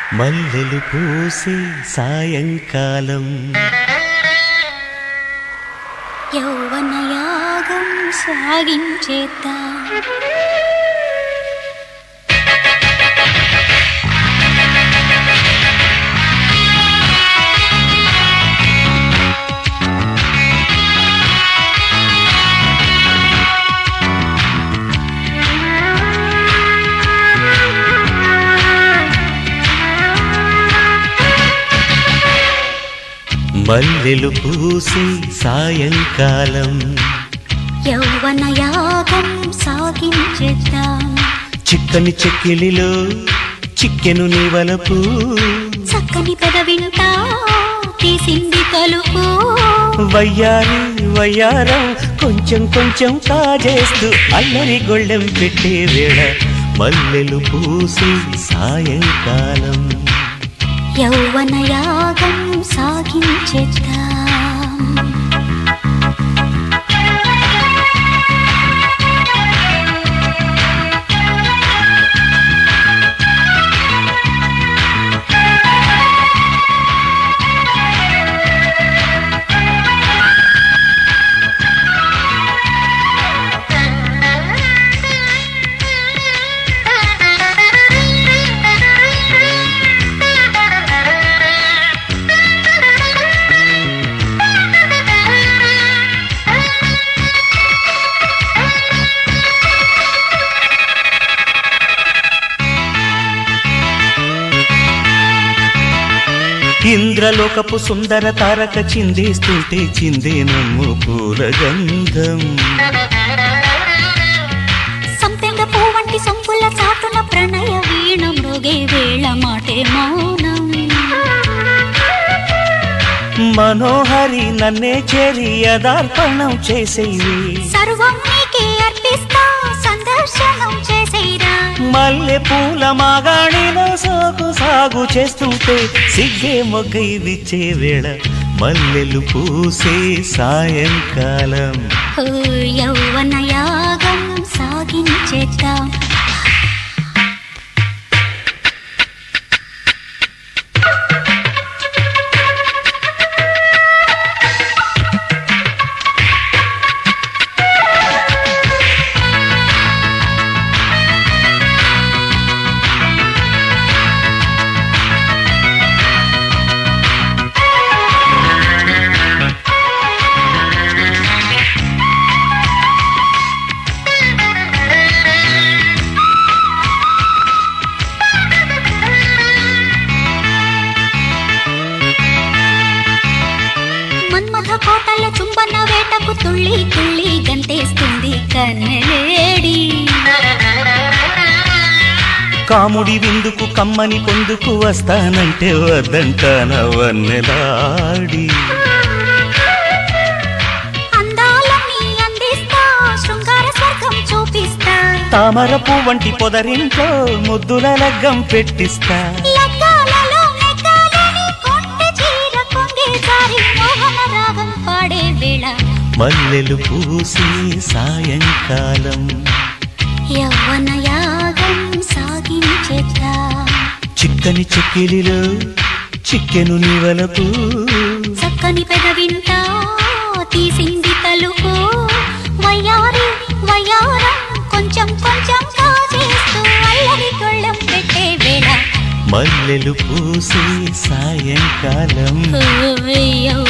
మల్లెలు పూసి సాయంకాలం యౌవన యాగం సాగించేద్దాం మల్లెలు పూసి సాయంకాలం యౌవన యాగం సాగించేద్దాం చిక్కని చెక్కిలిలో చిక్కెను నీ వలపు చక్కని పెదవింట తీసింది తలుపు వయ్యారి వయ్యారం కొంచెం కొంచెం కాజేస్తూ అల్లరి గొళ్ళెం పెట్టే వేళ మల్లెలు పూసి సాయంకాలం యౌవన యాగం సాగించేద్దాం ఇంద్రలోకపు సుందర తారక చిందేస్తుంటే చిందే నమ్ము పూల గంధం సంపెంగ పువ్వంటి సొంపుల చాటున ప్రణయ వీణ మృగే వేళ మాటే మౌనం మనోహరి నన్నే చేరి యదార్పణం చేసేవి సర్వం నీకే అర్పిస్తా సందర్శనం చేసేరా మల్లె పూల మాగాణిలో సాగు సాగు చేస్తుంటే సిగ్గే మొగ్గై విచ్చే వేళ మల్లెలు పూసే సాయంకాలం ఓ యౌవన యాగం సాగించేద్దాం మన్మథ కోటల చుంబన వేటకు తుళ్ళి తుళ్ళి గంతేస్తుంది కన్నెలేడి కాముడి విందుకు కమ్మని పొందుకు వస్తానంటే వద్దంటాన వన్నెలాడి అందాలని అందిస్తా శృంగార స్వర్గం చూపిస్తా తామరపు వంటి పొదరింట్లో ముద్దుల లగ్గం పెట్టిస్తా లగ్గాలలో నెగ్గాలని కొంటె చీర కొంగే జారి మోహన రాగం పాడే వేళ మల్లెలు పూసి సాయంకాలం యవ్వన యాగం సాగించేద్దా చిక్కని చెక్కిలిలో చిక్కెను నీ వలపు చక్కని పెదవింట తీసింది తలుపు వయ్యారి వయ్యారం కొంచెం కొంచెం కాజేస్తూ అల్లరి గొళ్ళెం పెట్టే వేళ మల్లెలు పూసి సాయంకాలం ఓ యవ్వన